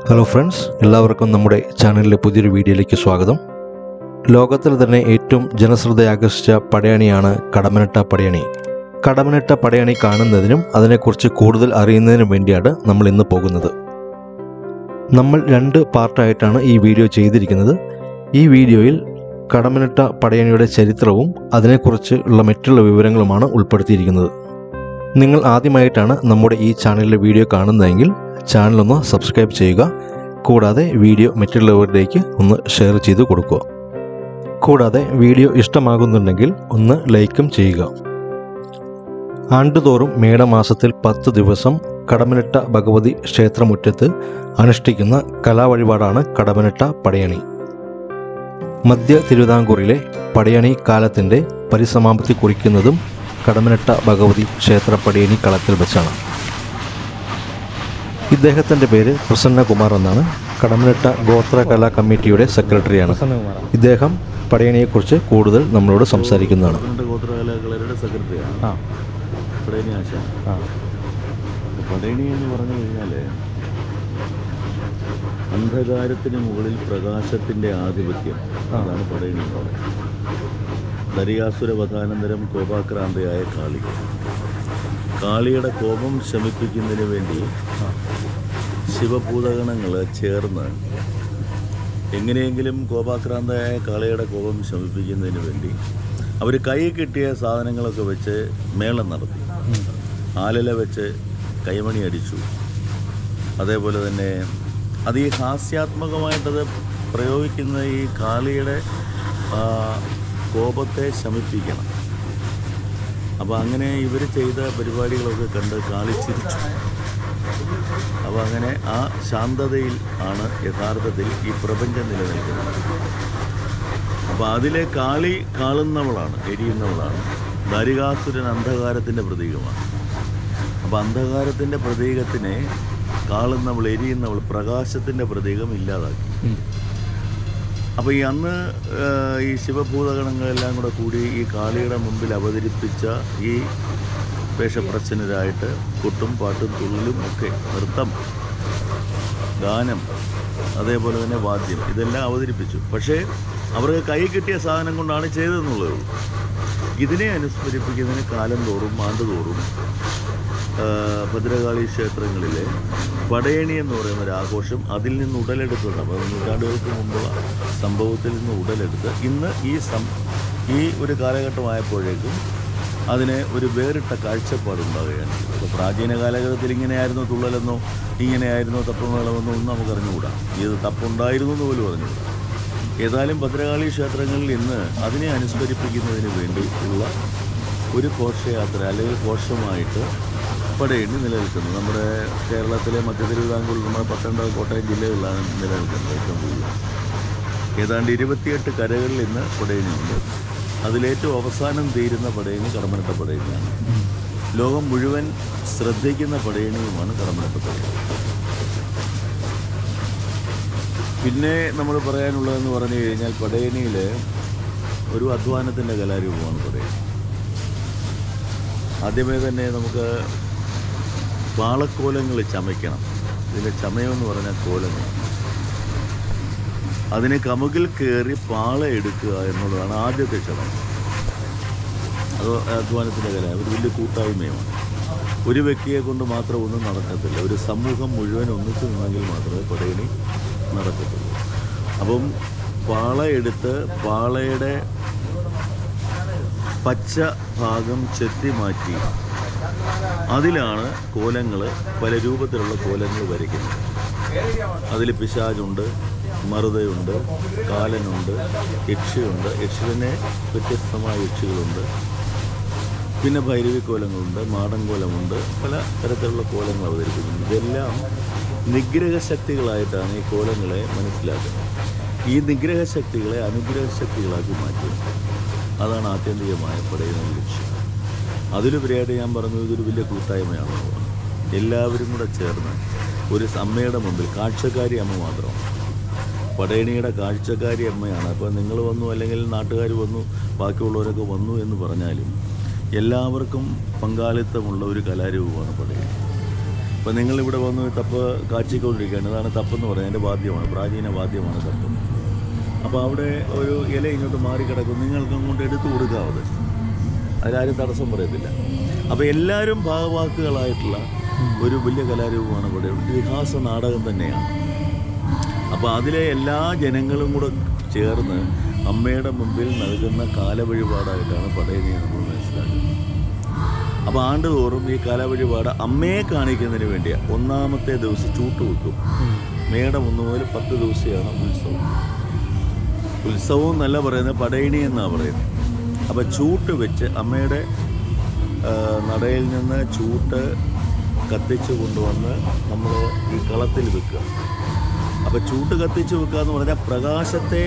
Hello friends എല്ലാവർക്കും നമ്മുടെ ചാനലിലെ പുതിയൊരു വീഡിയോയിലേക്ക് സ്വാഗതം ലോകത്തിൽ തന്നെ ഏറ്റവും ജനശ്രദ്ധ ആകർഷിച്ച പടയണിയാണ് കടമനിട്ട പടയണി കടമനിട്ട പടയണി കാണുന്നതിനും അതിനെക്കുറിച്ച് കൂടുതൽ അറിയുന്നതിനും വേണ്ടിയാണ് നമ്മൾ ഇന്ന് പോകുന്നത് നമ്മൾ രണ്ട് പാർട്ടായിട്ടാണ് ഈ വീഡിയോ ചെയ്തിരിക്കുന്നത് ഈ വീഡിയോയിൽ കടമനിട്ട പടയണിയുടെ ചരിത്രവും അതിനെക്കുറിച്ച് ഉള്ള മറ്റുള്ള വിവരങ്ങളുമാണ് ഉൾപ്പെടുത്തിയിരിക്കുന്നത് നിങ്ങൾ ആദ്യമായിട്ടാണ് നമ്മുടെ ഈ ചാനലിലെ വീഡിയോ കാണുന്നതെങ്കിൽ ചാനലൊന്ന് സബ്സ്ക്രൈബ് ചെയ്യുക കൂടാതെ വീഡിയോ മറ്റുള്ളവരിലേക്ക് ഒന്ന് ഷെയർ ചെയ്ത് കൊടുക്കുക കൂടാതെ വീഡിയോ ഇഷ്ടമാകുന്നുണ്ടെങ്കിൽ ഒന്ന് ലൈക്കും ചെയ്യുക ആണ്ടുതോറും മേടമാസത്തിൽ പത്ത് ദിവസം കടമനിട്ട ഭഗവതി ക്ഷേത്രമുറ്റത്ത് അനുഷ്ഠിക്കുന്ന കലാവഴിപാടാണ് കടമനിട്ട പടയണി മധ്യ തിരുവിതാംകൂറിലെ പടയണി കാലത്തിൻ്റെ പരിസമാപ്തി കുറിക്കുന്നതും കടമനിട്ട ഭഗവതി ക്ഷേത്ര പടയണി കളത്തിൽ വെച്ചാണ് ഇദ്ദേഹത്തിൻ്റെ പേര് പ്രസന്നകുമാർ എന്നാണ് കടമനിട്ട ഗോത്ര കലാ കമ്മിറ്റിയുടെ സെക്രട്ടറിയാണ് ഇദ്ദേഹം പടയണിയെക്കുറിച്ച് കൂടുതൽ നമ്മളോട് സംസാരിക്കുന്നതാണ് പന്ത്രണ്ട് ഗോത്രകലാകാരുടെ സെക്രട്ടറിയാണ് ആ പടയണി ആശാൻ ആ പടയണി എന്ന് പറഞ്ഞു കഴിഞ്ഞാൽ അന്ധകാരത്തിന് മുകളിൽ പ്രകാശത്തിൻ്റെ ആധിപത്യം അതാണ് പടയണി എന്ന് പറയുന്നത് ദരിയാസുര വധാനന്തരം കോപാക്രാന്തയായ കാളി കാളിയുടെ കോപം ശമിപ്പിക്കുന്നതിന് വേണ്ടി ശിവഭൂതഗണങ്ങൾ ചേർന്ന് എങ്ങനെയെങ്കിലും കോപാക്രാന്തയായ കാളിയുടെ കോപം ശമിപ്പിക്കുന്നതിന് വേണ്ടി അവർ കൈ കിട്ടിയ സാധനങ്ങളൊക്കെ വെച്ച് മേളം നടത്തി ആലില വെച്ച് കൈമണി അടിച്ചു അതേപോലെ തന്നെ അത് ഈ ഹാസ്യാത്മകമായിട്ടത് പ്രയോഗിക്കുന്ന ഈ കാളിയുടെ ആ, കോപത്തെ ശമിപ്പിക്കണം അപ്പോൾ അങ്ങനെ ഇവർ ചെയ്ത പരിപാടികളൊക്കെ കണ്ട് കാളി ചിരിച്ചു അപ്പോൾ അങ്ങനെ ആ ശാന്തതയിൽ ആണ് യഥാർത്ഥത്തിൽ ഈ പ്രപഞ്ചം നിലനിൽക്കുന്നത് അപ്പോൾ അതിലെ കാളി കാളുന്നവളാണ് എരിയുന്നവളാണ് ദരികാസുരൻ അന്ധകാരത്തിൻ്റെ പ്രതീകമാണ് അപ്പോൾ അന്ധകാരത്തിൻ്റെ പ്രതീകത്തിനെ കാളുന്നവൾ എരിയുന്നവൾ പ്രകാശത്തിൻ്റെ പ്രതീകം ഇല്ലാതാക്കി അപ്പോൾ ഈ അന്ന് ആ, ഈ ശിവഭൂതഗണങ്ങളെല്ലാം കൂടെ കൂടി ഈ കാളിയുടെ മുമ്പിൽ അവതരിപ്പിച്ച ഈ വേഷപ്രച്ഛന്നരായിട്ട് കൊട്ടും പാട്ടും തുള്ളിലും ഒക്കെ നൃത്തം ഗാനം അതേപോലെ തന്നെ വാദ്യം ഇതെല്ലാം അവതരിപ്പിച്ചു പക്ഷേ അവർക്ക് കൈ കിട്ടിയ സാധനം കൊണ്ടാണ് ചെയ്തതെന്നുള്ളതേ ഉള്ളൂ ഇതിനെ അനുസ്മരിപ്പിക്കുന്നതിന് കാലം തോറും ആണ്ടുതോറും ആ, ഭദ്രകാളി ക്ഷേത്രങ്ങളിലെ പടയണി എന്ന് പറയുന്ന ഒരു ആഘോഷം അതിൽ നിന്ന് ഉടലെടുത്തതാണ് അപ്പോൾ നൂറ്റാണ്ടുകൾക്ക് മുമ്പുള്ള സംഭവത്തിൽ നിന്ന് ഉടലെടുത്ത് ഇന്ന് ഈ സം ഈ ഒരു കാലഘട്ടമായപ്പോഴേക്കും അതിന് ഒരു വേറിട്ട കാഴ്ചപ്പാടുണ്ടാവുകയാണ് അപ്പോൾ പ്രാചീന കാലഘട്ടത്തിൽ ഇങ്ങനെയായിരുന്നു തുള്ളലെന്നോ ഇങ്ങനെയായിരുന്നോ തപ്പമേളമെന്നോ ഒന്നും നമുക്ക് അറിഞ്ഞുകൂടാ ഇത് തപ്പുണ്ടായിരുന്നു എന്ന് പോലും അറിഞ്ഞുകൂടാ ഏതായാലും ഭദ്രകാളി ക്ഷേത്രങ്ങളിൽ ഇന്ന് അതിനെ അനുസ്മരിപ്പിക്കുന്നതിന് വേണ്ടി ഉള്ള ഒരു ഘോഷയാത്ര അല്ലെങ്കിൽ ഘോഷമായിട്ട് പടയണി നിലനിൽക്കുന്നു നമ്മുടെ കേരളത്തിലെ മധ്യ തിരുവിതാംകൂർ നമ്മുടെ പത്തനംതിട്ട കോട്ടയം ജില്ലകളിലാണ് നിലനിൽക്കുന്നത് ഏറ്റവും കൂടുതൽ ഏതാണ്ട് ഇരുപത്തിയെട്ട് കരകളിൽ ഇന്ന് പടയണിയുണ്ട് അതിലേറ്റവും അവസാനം തീരുന്ന പടയണി കടമനട്ട പടയണിയാണ് ലോകം മുഴുവൻ ശ്രദ്ധിക്കുന്ന പടയണിയുമാണ് കടമനട്ട പടയണി പിന്നെ നമ്മൾ പറയാനുള്ളതെന്ന് പറഞ്ഞു കഴിഞ്ഞാൽ പടയണിയിൽ ഒരു അധ്വാനത്തിൻ്റെ കലാരൂപമാണ് പടയണി ആദ്യമേ തന്നെ നമുക്ക് പാളക്കോലങ്ങൾ ചമയ്ക്കണം ഇതിൻ്റെ ചമയമെന്ന് പറഞ്ഞാൽ കോലങ്ങൾ അതിനെ കമുകിൽ കയറി പാള എടുക്കുക എന്നുള്ളതാണ് ആദ്യത്തെ ചടങ്ങ് അത് അധ്വാനത്തിൻ്റെ കല ഒരു വലിയ കൂട്ടായ്മയുമാണ് ഒരു വ്യക്തിയെ കൊണ്ട് മാത്രം ഒന്നും നടക്കത്തില്ല ഒരു സമൂഹം മുഴുവൻ ഒന്നിച്ചു നിന്നെങ്കിൽ മാത്രമേ പടയണി നടക്കത്തുള്ളൂ അപ്പം പാള എടുത്ത് പാളയുടെ പച്ച ഭാഗം ചെത്തി മാറ്റി അതിലാണ് കോലങ്ങൾ പല രൂപത്തിലുള്ള കോലങ്ങൾ വരയ്ക്കുന്നത് അതിൽ പിശാചുണ്ട് മറുതയുണ്ട് കാലനുണ്ട് യക്ഷിയുണ്ട് യക്ഷിതന്നെ വ്യത്യസ്തമായ യക്ഷികളുണ്ട് പിന്നെ ഭൈരവി കോലങ്ങളുണ്ട് മാടൻ കോലമുണ്ട് പല തരത്തിലുള്ള കോലങ്ങൾ അവതരിപ്പിക്കുന്നു ഇതെല്ലാം നിഗ്രഹ ശക്തികളായിട്ടാണ് ഈ കോലങ്ങളെ മനസ്സിലാക്കുന്നത് ഈ നിഗ്രഹ ശക്തികളെ അനുഗ്രഹ ശക്തികളാക്കി മാറ്റുക അതാണ് ആത്യന്തികമായ പടയുന്ന ലക്ഷ്യം അതിലുപരിയായിട്ട് ഞാൻ പറഞ്ഞു ഇതൊരു വലിയ കൂട്ടായ്മയാണ് എല്ലാവരും കൂടെ ചേർന്ന് ഒരു അമ്മയുടെ മുമ്പിൽ കാഴ്ചക്കാരി അമ്മ മാത്രമാണ് പടയണിയുടെ കാഴ്ചക്കാരി അമ്മയാണ് അപ്പോൾ നിങ്ങൾ വന്നു അല്ലെങ്കിൽ നാട്ടുകാർ വന്നു ബാക്കിയുള്ളവരൊക്കെ വന്നു എന്ന് പറഞ്ഞാലും എല്ലാവർക്കും പങ്കാളിത്തമുള്ള ഒരു കലാരൂപമാണ് പടയണി അപ്പോൾ നിങ്ങളിവിടെ വന്ന് തപ്പ് കാച്ചിക്കൊണ്ടിരിക്കുകയാണ് ഇതാണ് തപ്പെന്ന് പറയുന്നത് എൻ്റെ വാദ്യമാണ് പ്രാചീന വാദ്യമാണ് തപ്പ് അപ്പോൾ അവിടെ ഒരു ഇല ഇങ്ങോട്ട് മാറിക്കിടക്കും നിങ്ങൾക്ക് അങ്ങോട്ട് എടുത്തു കൊടുക്കാവത് അതിലാരും തടസ്സം പറയത്തില്ല അപ്പോൾ എല്ലാവരും ഭാഗവാക്കുകളായിട്ടുള്ള ഒരു വലിയ കലാരൂപമാണ് ഇവിടെ ഒരു ഇതിഹാസ നാടകം തന്നെയാണ് അപ്പോൾ അതിലെ എല്ലാ ജനങ്ങളും കൂടെ ചേർന്ന് അമ്മയുടെ മുമ്പിൽ നൽകുന്ന കാലവഴിപാടായിട്ടാണ് പടയണിയെ നമ്മൾ മനസ്സിലാക്കുന്നത് അപ്പോൾ ആണ്ടുതോറും ഈ കാലവഴിപാട് അമ്മയെ കാണിക്കുന്നതിന് വേണ്ടിയാണ് ഒന്നാമത്തെ ദിവസം ചൂട്ട് വെക്കും മേടം ഒന്ന് മുതൽ പത്ത് ദിവസമാണ് ഉത്സവം ഉത്സവം എന്നല്ല പറയുന്നത് പടയണി എന്നാണ് പറയുന്നത് അപ്പോൾ ചൂട്ട് വെച്ച് അമ്മയുടെ ആ, നടയിൽ നിന്ന് ചൂട്ട് കത്തിച്ച് കൊണ്ടുവന്ന് നമ്മൾ ഈ കളത്തിൽ വെക്കുക അപ്പോൾ ചൂട്ട് കത്തിച്ച് വെക്കുക എന്ന് പറഞ്ഞാൽ പ്രകാശത്തെ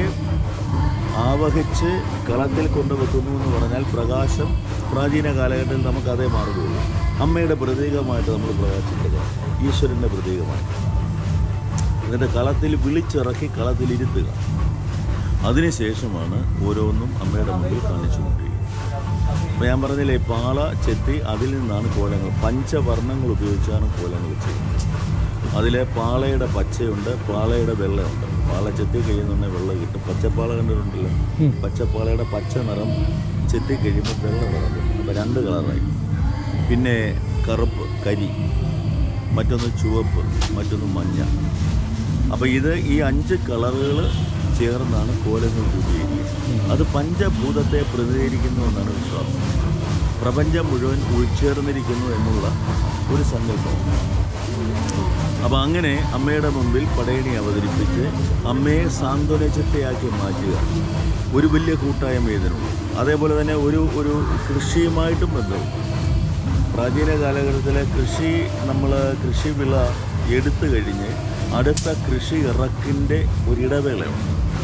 ആവഹിച്ച് കളത്തിൽ കൊണ്ട് വെക്കുന്നു എന്ന് പറഞ്ഞാൽ പ്രകാശം പ്രാചീന കാലഘട്ടത്തിൽ നമുക്ക് അതേ മാർഗമുള്ളൂ അമ്മയുടെ പ്രതീകമായിട്ട് നമ്മൾ പ്രകാശിക്കുക ഈശ്വരൻ്റെ പ്രതീകമായിട്ട് എന്നിട്ട് കളത്തിൽ വിളിച്ചിറക്കി കളത്തിൽ ഇരുത്തുക അതിനുശേഷമാണ് ഓരോന്നും അമ്മയുടെ മുമ്പിൽ കാണിച്ചുകൊണ്ടിരിക്കുന്നത് അപ്പോൾ ഞാൻ പറഞ്ഞില്ലേ പാള ചെത്തി അതിൽ നിന്നാണ് കോലങ്ങൾ പഞ്ചവർണ്ണങ്ങൾ ഉപയോഗിച്ചാണ് കോലങ്ങൾ ചെയ്യുന്നത് അതിലെ പാളയുടെ പച്ചയുണ്ട് പാളയുടെ വെള്ളയുണ്ട് പാള ചെത്തി കഴിയുന്നുണ്ടെങ്കിൽ വെള്ളം കിട്ടും പച്ചപ്പാള കണ്ടിട്ടുണ്ടല്ലോ പച്ചപ്പാളയുടെ പച്ച നിറം ചെത്തി കഴിയുമ്പോൾ വെള്ള നിറം കിട്ടും അപ്പോൾ രണ്ട് കളറായി പിന്നെ കറുപ്പ് കരി മറ്റൊന്ന് ചുവപ്പ് മറ്റൊന്ന് മഞ്ഞ അപ്പോൾ ഇത് ഈ അഞ്ച് കളറുകൾ ചേർന്നാണ് കോലങ്ങൾ രൂപീകരിക്കുന്നത് അത് പഞ്ചഭൂതത്തെ പ്രതിനിധീകരിക്കുന്നു എന്നാണ് വിശ്വാസം പ്രപഞ്ചം മുഴുവൻ ഉൾച്ചേർന്നിരിക്കുന്നു എന്നുള്ള ഒരു സങ്കല്പമാണ് അപ്പോൾ അങ്ങനെ അമ്മയുടെ മുമ്പിൽ പടയണി അവതരിപ്പിച്ച് അമ്മയെ സാന്ത്വനചിത്തയാക്കി മാറ്റുക ഒരു വലിയ കൂട്ടായ്മ ഇതിനുണ്ട് അതേപോലെ തന്നെ ഒരു ഒരു കൃഷിയുമായിട്ടും ബന്ധമുണ്ട് പ്രാചീന കാലഘട്ടത്തിലെ കൃഷി നമ്മൾ കൃഷി വിള എടുത്തു കഴിഞ്ഞ് അടുത്ത കൃഷി ഇറക്കിൻ്റെ ഒരു ഇടവേളയുണ്ട്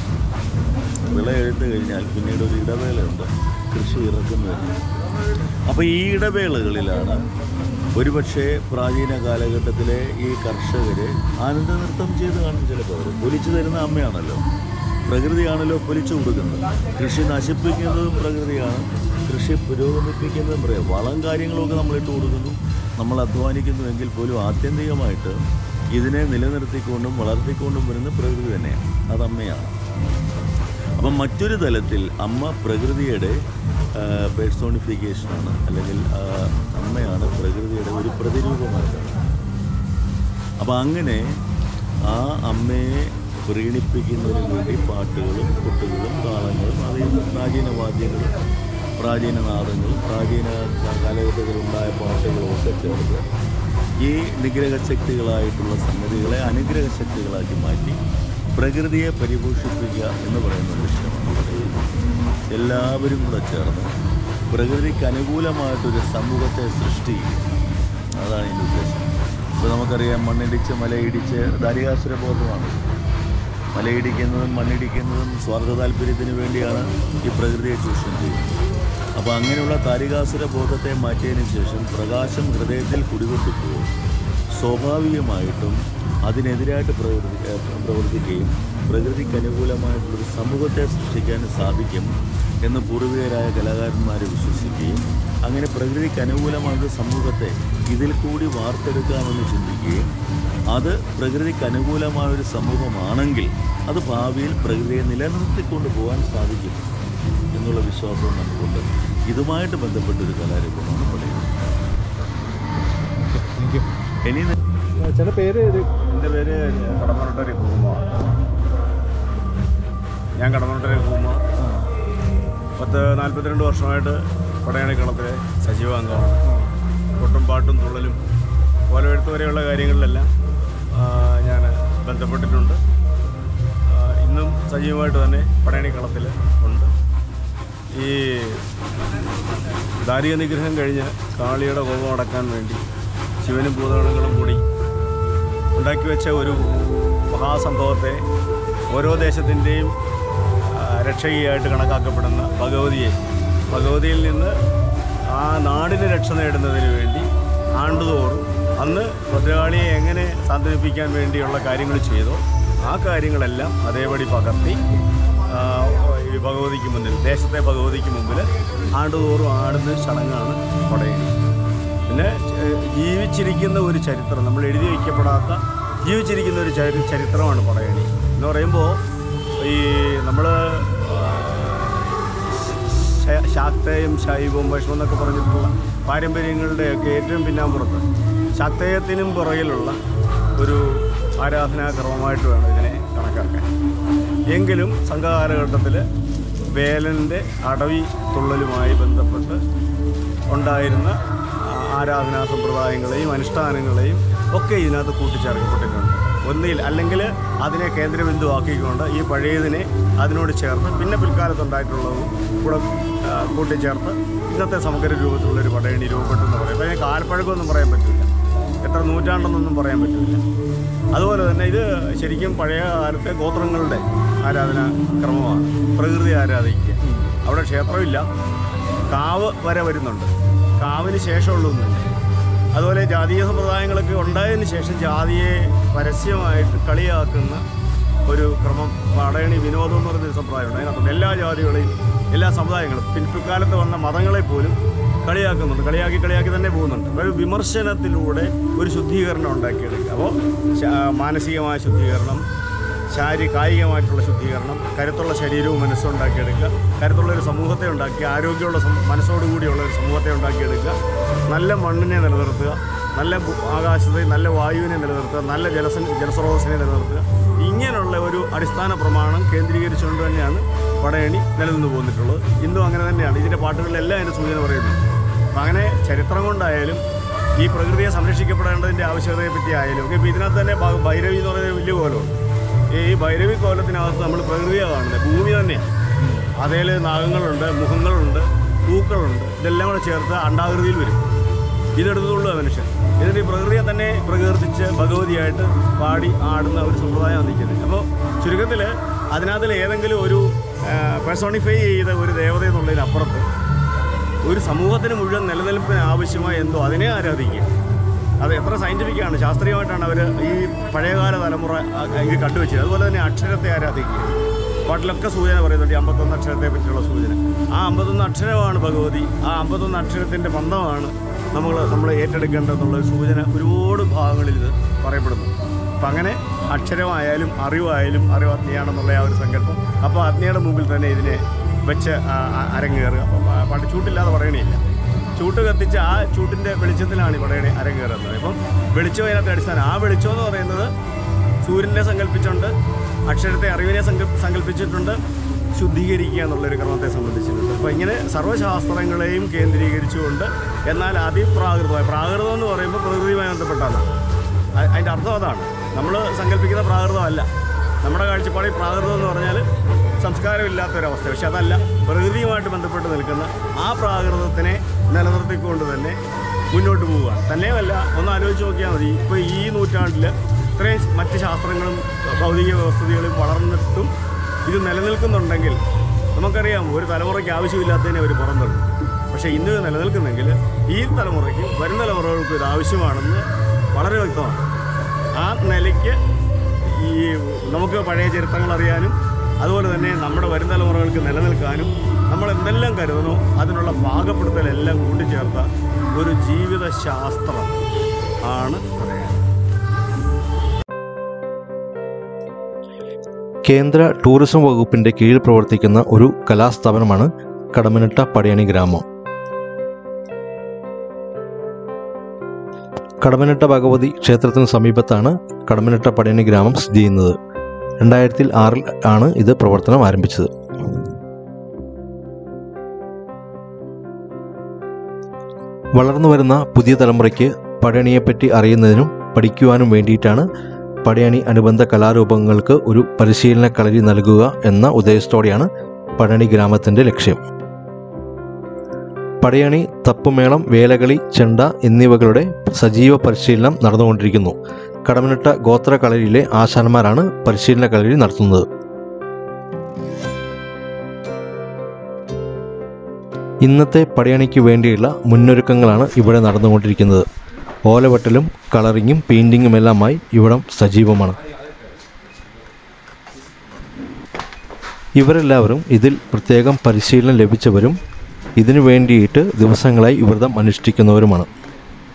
വിള എടുത്തു കഴിഞ്ഞാൽ പിന്നീട് ഒരു ഇടവേളയുണ്ട് കൃഷി ഇറക്കുന്നതിന് അപ്പോൾ ഈ ഇടവേളകളിലാണ് ഒരുപക്ഷെ പ്രാചീന കാലഘട്ടത്തിലെ ഈ കർഷകർ ആനന്ദ നൃത്തം ചെയ്ത് കാണും ചിലപ്പോൾ അവർ പൊലിച്ചു തരുന്ന അമ്മയാണല്ലോ പ്രകൃതിയാണല്ലോ പൊലിച്ചു കൊടുക്കുന്നത് കൃഷി നശിപ്പിക്കുന്നതും പ്രകൃതിയാണ് കൃഷി പുരോഗമിപ്പിക്കുന്നതും പറയാം വളം കാര്യങ്ങളൊക്കെ നമ്മൾ ഇട്ട് കൊടുക്കുന്നു നമ്മൾ അധ്വാനിക്കുന്നു എങ്കിൽ പോലും ആത്യന്തികമായിട്ട് ഇതിനെ നിലനിർത്തിക്കൊണ്ടും വളർത്തിക്കൊണ്ടും വരുന്ന പ്രകൃതി തന്നെയാണ് അത് അമ്മയാണ് അപ്പം മറ്റൊരു തലത്തിൽ അമ്മ പ്രകൃതിയുടെ പേഴ്സോണിഫിക്കേഷനാണ് അല്ലെങ്കിൽ ആ, അമ്മയാണ് പ്രകൃതിയുടെ ഒരു പ്രതിരൂപമായിട്ടാണ് അപ്പം അങ്ങനെ ആ അമ്മയെ പ്രീണിപ്പിക്കുന്നതിന് വേണ്ടി പാട്ടുകളും കൊട്ടുകളും താളങ്ങളും അതേ പ്രാചീന വാദ്യങ്ങളും പ്രാചീന നാദങ്ങളും പ്രാചീന കാലഘട്ടത്തിലുണ്ടായ പാട്ടുകളും ഒക്കെ ചേർത്ത് ഈ നിഗ്രഹശക്തികളായിട്ടുള്ള സംഗതികളെ അനുഗ്രഹശക്തികളാക്കി മാറ്റി പ്രകൃതിയെ പരിപോഷിപ്പിക്കുക എന്ന് പറയുന്ന ഒരു വിഷയമാണ് ഇവിടെ. എല്ലാവരും കൂടെ ചേർന്ന് പ്രകൃതിക്ക് അനുകൂലമായിട്ടൊരു സമൂഹത്തെ സൃഷ്ടിക്കുക അതാണ് എൻ്റെ ഉദ്ദേശം ഇപ്പോൾ നമുക്കറിയാം മണ്ണിടിച്ച് മലയിടിച്ച് ദാരികാസുര ബോധമാണ് മലയിടിക്കുന്നതും മണ്ണിടിക്കുന്നതും സ്വാർത്ഥ താല്പര്യത്തിന് വേണ്ടിയാണ് ഈ പ്രകൃതിയെ ചൂഷണം ചെയ്യുന്നത് അപ്പോൾ അങ്ങനെയുള്ള താരികാസുര ബോധത്തെ മാറ്റിയതിന് ശേഷം പ്രകാശം ഹൃദയത്തിൽ കുടികൊണ്ടിപ്പോൾ സ്വാഭാവികമായിട്ടും അതിനെതിരായിട്ട് പ്രവർത്തി ഏഹ് പ്രവർത്തിക്കുകയും പ്രകൃതിക്ക് അനുകൂലമായിട്ടുള്ളൊരു സമൂഹത്തെ സൃഷ്ടിക്കാൻ സാധിക്കും എന്ന് പൂർവികരായ കലാകാരന്മാർ വിശ്വസിക്കുകയും അങ്ങനെ പ്രകൃതിക്ക് അനുകൂലമായൊരു സമൂഹത്തെ ഇതിൽ കൂടി വാർത്തെടുക്കാമെന്ന് ചിന്തിക്കുകയും അത് പ്രകൃതിക്ക് അനുകൂലമായൊരു സമൂഹമാണെങ്കിൽ അത് ഭാവിയിൽ പ്രകൃതിയെ നിലനിർത്തിക്കൊണ്ട് പോകാൻ സാധിക്കും എന്നുള്ള വിശ്വാസവും നമുക്കുണ്ട് ഇതുമായിട്ട് ബന്ധപ്പെട്ടൊരു കലാരൂപമാണ് പറയുന്നത് താങ്ക് യു ഇനി ചില പേര് ഇത് എൻ്റെ പേര് കടമനട്ടൊരു കുമ്മ ഞാൻ കടമനട്ടൊരു കുമ്മ പത്ത് നാൽപ്പത്തിരണ്ട് വർഷമായിട്ട് പടയണിക്കളത്തിലെ സജീവ അംഗമാണ് കൊട്ടും പാട്ടും തുള്ളലും കോലമെഴുത്ത് വരെയുള്ള കാര്യങ്ങളിലെല്ലാം ഞാൻ ബന്ധപ്പെട്ടിട്ടുണ്ട് ആ, ഇന്നും സജീവമായിട്ട് തന്നെ പടയണിക്കളത്തിൽ ഉണ്ട് ഈ ദാരിക നിഗ്രഹം കഴിഞ്ഞ് കാളിയുടെ കോപം അടക്കാൻ വേണ്ടി ശിവനും ഭൂതഗണങ്ങളും കൂടി ഉണ്ടാക്കി വെച്ച ഒരു മഹാസംഭവത്തെ ഓരോ ദേശത്തിൻ്റെയും രക്ഷകിയായിട്ട് കണക്കാക്കപ്പെടുന്ന ഭഗവതിയെ ഭഗവതിയിൽ നിന്ന് ആ നാടിന് രക്ഷ നേടുന്നതിന് വേണ്ടി ആണ്ടുതോറും അന്ന് ഭദ്രകാളിയെ എങ്ങനെ സാന്ത്വനിപ്പിക്കാൻ വേണ്ടിയുള്ള കാര്യങ്ങൾ ചെയ്തോ ആ കാര്യങ്ങളെല്ലാം അതേപടി പകർത്തി ആ, ഈ ഭഗവതിക്ക് മുന്നിൽ ദേശത്തെ ഭഗവതിക്ക് മുമ്പിൽ ആണ്ടുതോറും ആടുന്ന ചടങ്ങാണ് പടയണി പിന്നെ ഏഹ്, ജീവിച്ചിരിക്കുന്ന ഒരു ചരിത്രം നമ്മൾ എഴുതി വയ്ക്കപ്പെടാത്ത ജീവിച്ചിരിക്കുന്ന ഒരു ചരി ചരിത്രമാണ് പടയണി എന്ന് പറയുമ്പോൾ ഈ നമ്മൾ ശാക്തേയം ശൈവവും വൈഷ്ണവം എന്നൊക്കെ പറഞ്ഞിട്ടുള്ള പാരമ്പര്യങ്ങളുടെയൊക്കെ ഏറ്റവും പിന്നാമ്പുറത്ത് ശാക്തേയത്തിനും പുറകിലുള്ള ഒരു ആരാധനാക്രമമായിട്ട് വേണം ഇതിനെ കണക്കാക്കാൻ എങ്കിലും സംഘകാലഘട്ടത്തിൽ വേലൻ്റെ അടവി തുള്ളലുമായി ബന്ധപ്പെട്ട് ഉണ്ടായിരുന്ന ആ, ആരാധനാ സമ്പ്രദായങ്ങളെയും അനുഷ്ഠാനങ്ങളെയും ഒക്കെ ഇതിനകത്ത് കൂട്ടിച്ചേർക്കപ്പെട്ടിട്ടുണ്ട് ഒന്നിൽ അല്ലെങ്കിൽ അതിനെ കേന്ദ്രബിന്ദുവാക്കിക്കൊണ്ട് ഈ പഴയതിനെ അതിനോട് ചേർത്ത് പിന്നെ പിൽക്കാലത്തുണ്ടായിട്ടുള്ളതും കൂടെ ആ, കൂട്ടിച്ചേർത്ത് ഇന്നത്തെ സമഗ്ര രൂപത്തിലുള്ള ഒരു പടയണി രൂപപ്പെട്ടു എന്ന് പറയും അപ്പോൾ അതിന് കാൽപ്പഴക്കമൊന്നും പറയാൻ പറ്റില്ല എത്ര നൂറ്റാണ്ടെന്നൊന്നും പറയാൻ പറ്റില്ല അതുപോലെ തന്നെ ഇത് ശരിക്കും പഴയ കാലത്തെ ഗോത്രങ്ങളുടെ ആരാധനാ ക്രമമാണ് പ്രകൃതി ആരാധിക്കുക അവിടെ ക്ഷേത്രമില്ല കാവ് വരെ വരുന്നുണ്ട് കാവിന് ശേഷമുള്ളതൊന്നുമില്ല അതുപോലെ ജാതീയ സമ്പ്രദായങ്ങളൊക്കെ ഉണ്ടായതിന് ശേഷം ജാതിയെ പരസ്യമായിട്ട് കളിയാക്കുന്ന ഒരു ക്രമം പാടയണി വിനോദം എന്ന് പറയുന്നൊരു സമ്പ്രദായമുണ്ട് അതിനകത്തുണ്ട് എല്ലാ ജാതികളെയും എല്ലാ സമുദായങ്ങളും പിൻ പിൽക്കാലത്ത് വന്ന മതങ്ങളെ പോലും കളിയാക്കുന്നുണ്ട് കളിയാക്കി കളിയാക്കി തന്നെ പോകുന്നുണ്ട് ഒരു വിമർശനത്തിലൂടെ ഒരു ശുദ്ധീകരണം ഉണ്ടാക്കിയെടുക്കുക അപ്പോൾ മാനസികമായ ശുദ്ധീകരണം ശാരീ കായികമായിട്ടുള്ള ശുദ്ധീകരണം കരുത്തുള്ള ശരീരവും മനസ്സും ഉണ്ടാക്കിയെടുക്കുക കരുത്തുള്ള ഒരു സമൂഹത്തെ ഉണ്ടാക്കി ആരോഗ്യമുള്ള സം- മനസ്സോടുകൂടിയുള്ള ഒരു സമൂഹത്തെ ഉണ്ടാക്കിയെടുക്കുക നല്ല മണ്ണിനെ നിലനിർത്തുക നല്ല ഭൂ- ആകാശത്തെ നല്ല വായുവിനെ നിലനിർത്തുക നല്ല ജലസ ജലസ്രോതസ്സിനെ നിലനിർത്തുക ഇങ്ങനെയുള്ള ഒരു അടിസ്ഥാന പ്രമാണം കേന്ദ്രീകരിച്ചുകൊണ്ട് തന്നെയാണ് പടയണി നിലനിന്ന് പോന്നിട്ടുള്ളത് ഇന്നും അങ്ങനെ തന്നെയാണ് ഇതിൻ്റെ പാട്ടുകളിലെല്ലാം അതിൻ്റെ സൂചന പറയുന്നു അപ്പം അങ്ങനെ ചരിത്രം കൊണ്ടായാലും ഈ പ്രകൃതിയെ സംരക്ഷിക്കപ്പെടേണ്ടതിൻ്റെ ആവശ്യകതയെ പറ്റി ആയാലും ഒക്കെ ഇപ്പോൾ ഇതിനകത്ത് തന്നെ ഭ- ഭൈരവി എന്ന് പറയുന്ന വലിയ കോലമുണ്ട് ഈ ഭൈരവി കോലത്തിനകത്ത് നമ്മൾ പ്രകൃതിയാണ് കാണുന്നത് ഭൂമി തന്നെയാണ് അതേൽ നാഗങ്ങളുണ്ട് മുഖങ്ങളുണ്ട് പൂക്കളുണ്ട് ഇതെല്ലാം കൂടെ ചേർത്ത് അണ്ടാകൃതിയിൽ വരും ഇതെടുത്തുള്ളൂ മനുഷ്യൻ ഇതിന് ഈ പ്രകൃതിയെ തന്നെ പ്രകീർത്തിച്ച് ഭഗവതിയായിട്ട് പാടി ആടുന്ന ഒരു സമ്പ്രദായമാണ് നിൽക്കുന്നത് അപ്പോൾ ചുരുക്കത്തിൽ അതിനകത്തിൽ ഏതെങ്കിലും ഒരു പേഴ്സോണിഫൈ ചെയ്ത ഒരു ദേവത എന്നുള്ളതിനപ്പുറത്ത് ഒരു സമൂഹത്തിന് മുഴുവൻ നിലനിൽപ്പിന് ആവശ്യമായ എന്തോ അതിനെ ആരാധിക്കുക അത് എത്ര സയൻറ്റിഫിക്കാണ് ശാസ്ത്രീയമായിട്ടാണ് അവർ ഈ പഴയകാല തലമുറ ആ- ഇത് കണ്ടുവച്ചത് അതുപോലെ തന്നെ അക്ഷരത്തെ ആരാധിക്കുക പാട്ടിലൊക്കെ സൂചന പറയുന്നുണ്ട് ഈ അമ്പത്തൊന്ന് അക്ഷരത്തെ പറ്റിയുള്ള സൂചന ആ അമ്പത്തൊന്ന് അക്ഷരമാണ് ഭഗവതി ആ അമ്പത്തൊന്ന് അക്ഷരത്തിൻ്റെ ബന്ധമാണ് നമ്മൾ നമ്മൾ ഏറ്റെടുക്കേണ്ടതെന്നുള്ള ഒരു സൂചന ഒരുപാട് ഭാഗങ്ങളിൽ ഇത് പറയപ്പെടുന്നു അപ്പം അങ്ങനെ അക്ഷരമായാലും അറിവായാലും അറിവ് അഗ്നിയാണെന്നുള്ള ആ ഒരു സങ്കല്പം അപ്പോൾ അഗ്നിയുടെ മുമ്പിൽ തന്നെ ഇതിനെ വെച്ച് ആ, ആ, അരങ്ങേറുക അപ്പം ആ, പണ്ട് ചൂട്ടില്ലാതെ പറയണില്ല ചൂട്ട് കത്തിച്ച് ആ ചൂട്ടിൻ്റെ വെളിച്ചത്തിലാണ് ഇവിടെ അരങ്ങേറുന്നത് ഇപ്പം വെളിച്ചം അതിനകത്ത് അടിസ്ഥാനം ആ വെളിച്ചം എന്ന് പറയുന്നത് സൂര്യനെ സങ്കല്പിച്ചുകൊണ്ട് അക്ഷരത്തെ അറിവിനെ സങ്കൽ സങ്കല്പിച്ചിട്ടുണ്ട് ശുദ്ധീകരിക്കുക എന്നുള്ളൊരു ക്രമത്തെ സംബന്ധിച്ചിട്ടുണ്ട് അപ്പോൾ ഇങ്ങനെ സർവ്വശാസ്ത്രങ്ങളെയും കേന്ദ്രീകരിച്ചുകൊണ്ട് എന്നാൽ അതിപ്രാകൃതമായ പ്രാകൃതം എന്ന് പറയുമ്പോൾ പ്രകൃതിയുമായി ബന്ധപ്പെട്ടാണ് അ- അതിൻ്റെ അർത്ഥം അതാണ് നമ്മൾ സങ്കല്പിക്കുന്ന പ്രാകൃതമല്ല നമ്മുടെ കാഴ്ചപ്പാടിൽ പ്രാകൃതം എന്ന് പറഞ്ഞാൽ സംസ്കാരമില്ലാത്തൊരവസ്ഥ പക്ഷെ അതല്ല പ്രകൃതിയുമായിട്ട് ബന്ധപ്പെട്ട് നിൽക്കുന്ന ആ പ്രാകൃതത്തിനെ നിലനിർത്തിക്കൊണ്ട് തന്നെ മുന്നോട്ട് പോവുകയാണ് തന്നെയുമല്ല ഒന്ന് ആലോചിച്ച് നോക്കിയാൽ മതി ഇപ്പോൾ ഈ നൂറ്റാണ്ടിൽ ഇത്രയും മറ്റ് ശാസ്ത്രങ്ങളും ഭൗതിക വ്യവസ്ഥകളും വളർന്നിട്ടും ഇത് നിലനിൽക്കുന്നുണ്ടെങ്കിൽ നമുക്കറിയാം ഒരു തലമുറയ്ക്ക് ആവശ്യമില്ലാത്തതിനെ അവർ പുറന്തള്ളും പക്ഷേ ഇന്ന് ഇത് നിലനിൽക്കുന്നെങ്കിൽ ഈ തലമുറയ്ക്കും വരും തലമുറകൾക്കും ഇത് ആവശ്യമാണെന്ന് വളരെ വ്യക്തമാണ് ആ നിലയ്ക്ക് ഈ നമുക്ക് പഴയ ചരിത്രങ്ങൾ അറിയാനും അതുപോലെ തന്നെ നമ്മുടെ വരും തലമുറകൾക്ക് നിലനിൽക്കാനും നമ്മൾ എന്തെല്ലാം കരുതണോ അതിനുള്ള പാകപ്പെടുത്തലെല്ലാം കൂട്ടിച്ചേർത്ത ഒരു ജീവിത ശാസ്ത്രം ആണ് പറയാൻ കേന്ദ്ര ടൂറിസം വകുപ്പിന്റെ കീഴിൽ പ്രവർത്തിക്കുന്ന ഒരു കലാസ്ഥാപനമാണ് കടമനിട്ട പടയണി ഗ്രാമം കടമനിട്ട ഭഗവതി ക്ഷേത്രത്തിന് സമീപത്താണ് കടമനിട്ട പടയണി ഗ്രാമം സ്ഥിതി ചെയ്യുന്നത് രണ്ടായിരത്തി ആറിൽ ആണ് ഇത് പ്രവർത്തനം ആരംഭിച്ചത് വളർന്നു വരുന്ന പുതിയ തലമുറയ്ക്ക് പടയണിയെപ്പറ്റി അറിയുന്നതിനും പഠിക്കുവാനും വേണ്ടിയിട്ടാണ് പടയണി അനുബന്ധ കലാരൂപങ്ങൾക്ക് ഒരു പരിശീലന കളരി നൽകുക എന്ന ഉദ്ദേശത്തോടെയാണ് പടയണി ഗ്രാമത്തിൻ്റെ ലക്ഷ്യം പടയണി തപ്പുമേളം വേലകളി ചെണ്ട എന്നിവകളുടെ സജീവ പരിശീലനം നടന്നുകൊണ്ടിരിക്കുന്നു കടമനിട്ട ഗോത്ര കളരിയിലെ ആശാന്മാരാണ് പരിശീലന കളരി നടത്തുന്നത് ഇന്നത്തെ പടയണിക്ക് വേണ്ടിയുള്ള മുന്നൊരുക്കങ്ങളാണ് ഇവിടെ നടന്നുകൊണ്ടിരിക്കുന്നത് ഓലവെട്ടലും കളറിങ്ങും പെയിൻറ്റിങ്ങും എല്ലാമായി ഇവിടം സജീവമാണ് ഇവരെല്ലാവരും ഇതിൽ പ്രത്യേകം പരിശീലനം ലഭിച്ചവരും ഇതിനു വേണ്ടിയിട്ട് ദിവസങ്ങളായി വ്രതം അനുഷ്ഠിക്കുന്നവരുമാണ്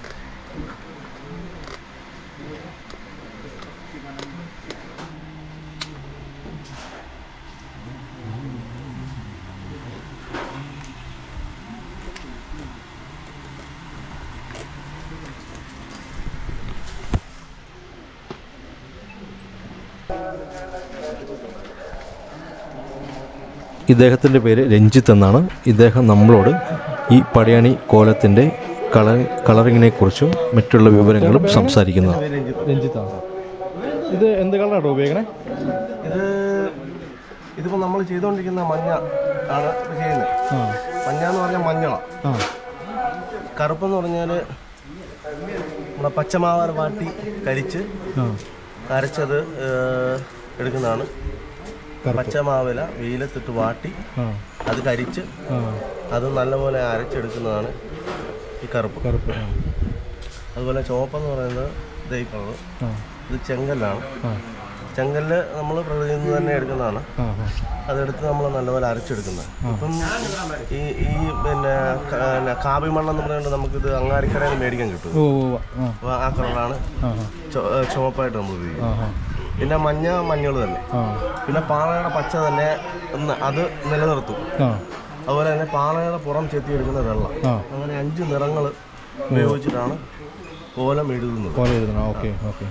ഇദ്ദേഹത്തിൻ്റെ പേര് രഞ്ജിത്ത് എന്നാണ് ഇദ്ദേഹം നമ്മളോട് ഈ പടയണി കോലത്തിൻ്റെ കളർ കളറിങ്ങിനെ കുറിച്ചും മറ്റുള്ള വിവരങ്ങളും സംസാരിക്കുന്നത് രഞ്ജിത്താണ് ഇത് എന്ത് കളറാണോ ഉപയോഗിക്കണേ ഇത് ഇതിപ്പോൾ നമ്മൾ ചെയ്തുകൊണ്ടിരിക്കുന്ന മഞ്ഞ ആണ് ഇപ്പോൾ ചെയ്യുന്നത് ആ മഞ്ഞ എന്ന് പറഞ്ഞാൽ മഞ്ഞളാണ് ആ കറുപ്പെന്ന് പറഞ്ഞാൽ നമ്മുടെ പച്ചമാവർ വാട്ടി കരിച്ച് ആ അരച്ചത് ഏഹ്, എടുക്കുന്നതാണ് പച്ചമാവില വെയിലത്തിട്ട് വാട്ടി ആ അത് കരിച്ച് ആ അത് നല്ലപോലെ അരച്ചെടുക്കുന്നതാണ് ഈ കറുപ്പ് കറുപ്പ് ആ അതുപോലെ ചുവപ്പെന്ന് പറയുന്നത് ഇതേ കളർ ആ ഇത് ചെങ്കല്ലാണ് ആ ചെങ്കല്ല് നമ്മൾ പ്രകൃതിയിൽ നിന്ന് തന്നെ എടുക്കുന്നതാണ് ആ ആ അതെടുത്ത് നമ്മൾ നല്ലപോലെ അരച്ചെടുക്കുന്നത് ഇപ്പം ഈ ഈ പിന്നെ ക- പിന്നെ കാബി മണ്ണെന്ന് പറഞ്ഞുകൊണ്ട് നമുക്കിത് അങ്ങാടിക്കടയിൽ നിന്ന് മേടിക്കാൻ കിട്ടും ഓ ഓ ആ അപ്പോൾ ആ കളറാണ് ആ ചു- ഏ, ചുവപ്പായിട്ട് നമ്മൾ ഉപയോഗിക്കുന്നത് ആ ആ പിന്നെ മഞ്ഞ മഞ്ഞൾ തന്നെ ആ പിന്നെ പാളയുടെ പച്ച തന്നെ ഒന്ന് അത് നിലനിർത്തും ആ അതുപോലെ തന്നെ പാളയുടെ പുറം ചെത്തിയെടുക്കുന്ന വെള്ളം ആ അങ്ങനെ അഞ്ച് നിറങ്ങൾ ഉപയോഗിച്ചിട്ടാണ് കോലം എഴുതുന്നത് പോലെ എഴുതണം ഓക്കെ ഓക്കെ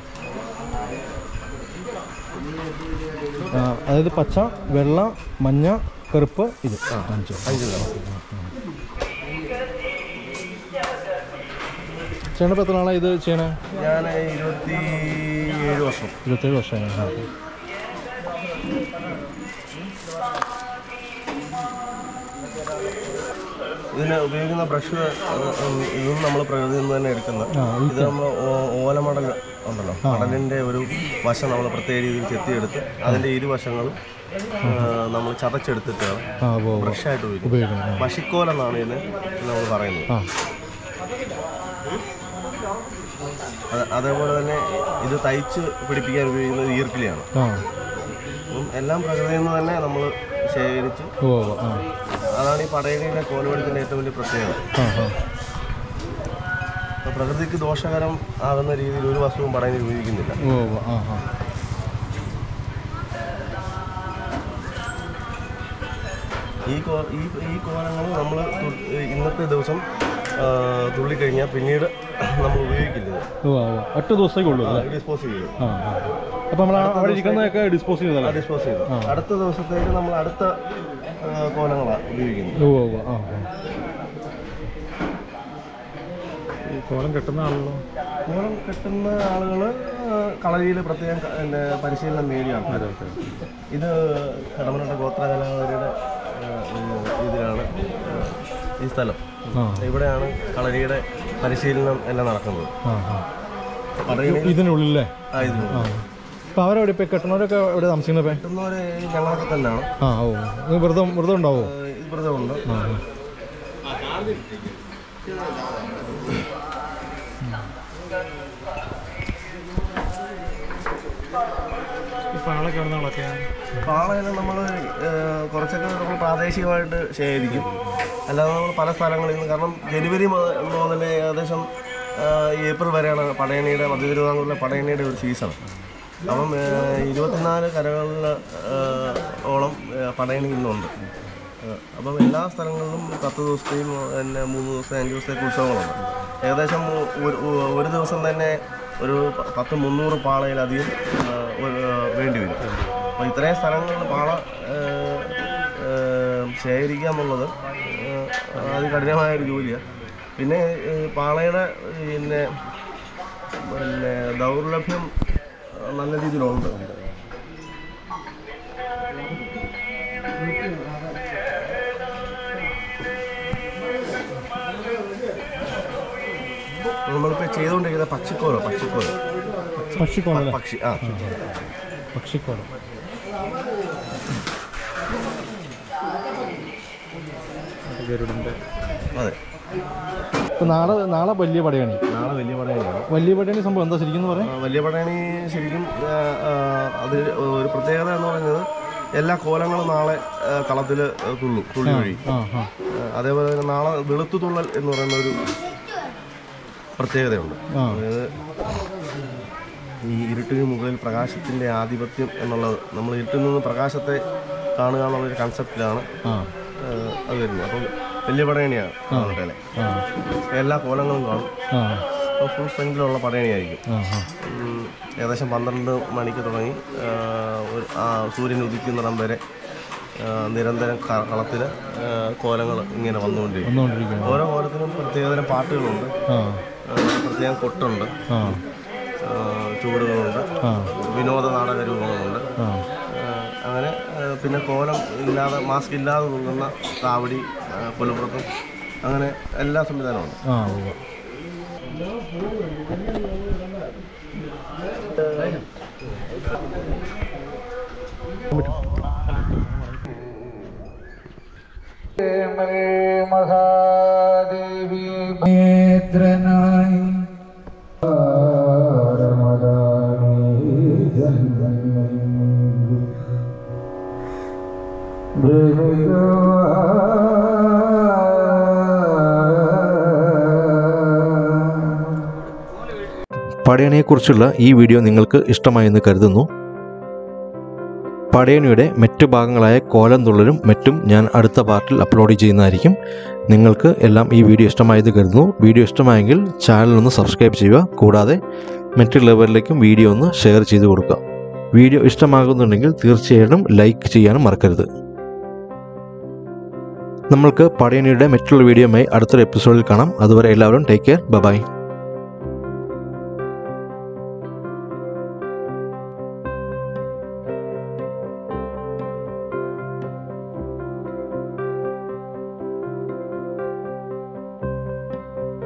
ആ അതായത് പച്ച വെള്ള മഞ്ഞ കറുപ്പ് ഇത് അഞ്ച് അഞ്ച് നിറം ചേട്ടൻ എത്ര നാളാണ് ഇത് ചെയ്യണേ ഞാൻ ഇരുപത്തി ഏഴ് വർഷം ഇരുപത്തേഴ് വർഷമായി ആ ഓക്കെ ഇതിന് ഉപയോഗിക്കുന്ന ബ്രഷ് ഇതും നമ്മൾ പ്രകൃതിയിൽ നിന്ന് തന്നെ എടുക്കുന്ന ആ ഇത് നമ്മൾ ഓലമടൽ ഉണ്ടല്ലോ മടലിൻ്റെ ഒരു വശം നമ്മൾ പ്രത്യേക രീതിയിൽ ചെത്തിയെടുത്ത് അതിൻ്റെ ഇരുവശങ്ങളും നമ്മൾ ചതച്ചെടുത്തിട്ടാണ് ആ ഓ ഓ. ബ്രഷായിട്ട് ഉപയോഗിക്കുന്നത് ഉപയോഗിക്കണം ആ. പശിക്കോൽ എന്നാണ് ഇതിന് നമ്മൾ പറയുന്നത് ആ അത് അതേപോലെ തന്നെ ഇത് തയ്ച്ച് പിടിപ്പിക്കാൻ ഉപയോഗിക്കുന്നത് ഈർക്കിലിയാണ് ആ അപ്പം എല്ലാം പ്രകൃതിയിൽ നിന്ന് തന്നെ നമ്മൾ ശേഖരിച്ച് ഓ ഓ ആ അതാണ് ഈ പടയണിയുടെ കോലുവെടുത്തിൻ്റെ ഏറ്റവും വലിയ പ്രത്യേകത ആ ആ അപ്പോൾ പ്രകൃതിക്ക് ദോഷകരം ആകുന്ന രീതിയിൽ ഒരു വസ്തുവും പടയണി ഉപയോഗിക്കുന്നില്ല ഓ ഓ ആ ആ ഈ കോ ഈ ഈ കോലങ്ങൾ നമ്മൾ ഇന്നത്തെ ദിവസം ആ, തുള്ളിക്കഴിഞ്ഞാൽ പിന്നീട് നമ്മൾ ഉപയോഗിക്കില്ല ഓ ഓ ഒറ്റ ദിവസത്തേക്ക് ഉള്ളൂ അല്ലേ ഡിസ്പോസ് ചെയ്തു ആ ആ അപ്പം നമ്മൾ അവിടെ ഇരിക്കുന്നതൊക്കെ ഡിസ്പോസ് ചെയ്തല്ലേ ഡിസ്പോസ് ചെയ്തു അടുത്ത ദിവസത്തേക്ക് നമ്മൾ അടുത്ത ആ, കോലങ്ങളാണ് ഉപയോഗിക്കുന്നത് ഓ ഓ ആ ആ ഈ കോലം കെട്ടുന്ന ആളുകളോ കോലം കെട്ടുന്ന ആളുകൾ കളരിയിൽ പ്രത്യേകം ക- പിന്നെ പരിശീലനം നേടിയാണ് ഇത് കടമനട്ട ഗോത്ര കലാകാരിയുടെ ആ, ഇതിലാണ് ആ, ഈ സ്ഥലം ആ ഇവിടെയാണ് കളരിയുടെ പരിശീലനം എല്ലാം നടക്കുന്നത് ആ ആ പടയണി ഇതിനുള്ളിലേ ആ ഇതിന് ആ അപ്പോൾ അവരെവിടെ ഇപ്പോൾ കെട്ടണവരൊക്കെ എവിടെ താമസിക്കുന്നത് ഇപ്പം കിട്ടുന്നവര് ഞങ്ങളൊക്കെ തന്നെയാണ് ആ ഓ ഇത് വ്രതം വ്രതം ഉണ്ടാവോ ഇത് വ്രതമുണ്ട് ആ ആ. ഇപ്പോൾ ആളൊക്കെ എവിടെ നിന്നൊക്കെയാണ് പാളയെല്ലാം നമ്മൾ കുറച്ചൊക്കെ നമ്മൾ പ്രാദേശികമായിട്ട് ശേഖരിക്കും അല്ലാതെ നമ്മൾ പല സ്ഥലങ്ങളിൽ നിന്ന് കാരണം ജനുവരി മുതൽ മുതൽ ഏകദേശം ആ, ഏപ്രിൽ വരെയാണ് പടയണിയുടെ മധ്യ തിരുവിതാംകൂറിലെ പടയണിയുടെ ഒരു സീസൺ അപ്പം ആ, ഇരുപത്തിനാല് കരകളിൽ ആ, ഓളം ആ, പടയണി ഇന്നുണ്ട് ആ, അപ്പം എല്ലാ സ്ഥലങ്ങളിലും പത്ത് ദിവസത്തെയും പിന്നെ മൂന്ന് ദിവസത്തെ അഞ്ച് ദിവസത്തേക്ക് ഉത്സവങ്ങളുണ്ട് ഏകദേശം ഒരു ഒരു ദിവസം തന്നെ ഒരു പ- പത്ത് മുന്നൂറ് പാളയിലധികം ആ, ഒരു, ആ, വേണ്ടി വരും അപ്പോൾ ഇത്രയും സ്ഥലങ്ങളിൽ പാള ആ, ആ, ശേഖരിക്കുക എന്നുള്ളത് ആ, അതികഠിനമായൊരു ജോലിയാണ് പിന്നെ ഈ പാളയുടെ പിന്നെ പിന്നെ ദൗർലഭ്യം നല്ല രീതിയിലുണ്ട് നമ്മളിപ്പോൾ ചെയ്തുകൊണ്ടിരിക്കുന്ന പക്ഷിക്കോലോ പക്ഷിക്കോലോ പക്ഷിക്കോണല്ലേ പക്ഷി ആ പക്ഷിക്കോണം ഗരുഡിൻ്റെ അതെ ഇപ്പം നാളെ നാളെ വലിയ പടയണി നാളെ വലിയ പടയണിയാണ് വലിയ പടയണി സംഭവം എന്താ ശരിക്കും എന്ന് പറയാം ആ, വലിയ പടയണി ശരിക്കും ആ, ആ, അത് ഒരു പ്രത്യേകത എന്ന് പറയുന്നത് എല്ലാ കോലങ്ങളും നാളെ കളത്തിൽ തുള്ളും തുള്ളി വഴി ആ ആ അതേപോലെ തന്നെ നാളെ വെളുത്തു തുള്ളൽ എന്ന് പറയുന്ന ഒരു പ്രത്യേകതയുണ്ട് ആ. അതായത് ഈ ഇരുട്ടിന് മുകളിൽ പ്രകാശത്തിൻ്റെ ആധിപത്യം എന്നുള്ളത് നമ്മൾ ഇരുട്ടിൽ നിന്ന് പ്രകാശത്തെ കാണുക എന്നുള്ളൊരു കൺസെപ്റ്റിലാണ് ആ ആ, അത് വരുന്നത് അപ്പം വലിയ പടയണിയാണ് നാളെ ആ എല്ലാ കോലങ്ങളും കാണും ആ ഫുൾ സ്ട്രെങ്തിലുള്ള പടയണിയായിരിക്കും ആ ആ ഉം, ഏകദേശം പന്ത്രണ്ട് മണിക്ക് തുടങ്ങി ആ, ഒരു ആ, സൂര്യൻ ഉദിക്കുന്നിടം വരെ ആ, നിരന്തരം കളത്തിൽ കോലങ്ങൾ ഇങ്ങനെ വന്നുകൊണ്ടിരിക്കും വന്നുകൊണ്ടിരിക്കുന്നു ഓരോ കോലത്തിനും പ്രത്യേകതരം പാട്ടുകളുണ്ട് ആ ആ, പ്രത്യേകം കൊട്ടുണ്ട് ആ ആ, ചൂടുകളുണ്ട് ആ വിനോദ നാടക രൂപങ്ങളുണ്ട് ആ ആ, അങ്ങനെ ആ, പിന്നെ കോലം ഇല്ലാതെ മാസ്ക് ഇല്ലാതെ തുള്ളുന്ന കാവടി ആ, കൊലപ്പുറത്തും അങ്ങനെ എല്ലാ സംവിധാനമുണ്ട് ആ ഉവ്വ്. മഹാദേവി നേത്രനായി പടയണിയെക്കുറിച്ചുള്ള ഈ വീഡിയോ നിങ്ങൾക്ക് ഇഷ്ടമായെന്ന് കരുതുന്നു പടയണിയുടെ മറ്റു ഭാഗങ്ങളായ കോലം തുള്ളലും മറ്റും ഞാൻ അടുത്ത പാർട്ടിൽ അപ്ലോഡ് ചെയ്യുന്നതായിരിക്കും നിങ്ങൾക്ക് എല്ലാം ഈ വീഡിയോ ഇഷ്ടമായെന്ന് കരുതുന്നു വീഡിയോ ഇഷ്ടമായെങ്കിൽ ചാനൽ ഒന്ന് സബ്സ്ക്രൈബ് ചെയ്യുക കൂടാതെ മറ്റുള്ളവരിലേക്കും വീഡിയോ ഒന്ന് ഷെയർ ചെയ്ത് കൊടുക്കുക വീഡിയോ ഇഷ്ടമാകുന്നുണ്ടെങ്കിൽ തീർച്ചയായിട്ടും ലൈക്ക് ചെയ്യാനും മറക്കരുത് നമ്മൾക്ക് പടയണിയുടെ മറ്റുള്ള വീഡിയോയുമായി അടുത്തൊരു എപ്പിസോഡിൽ കാണാം അതുവരെ എല്ലാവരും ടേക്ക് കെയർ ബൈ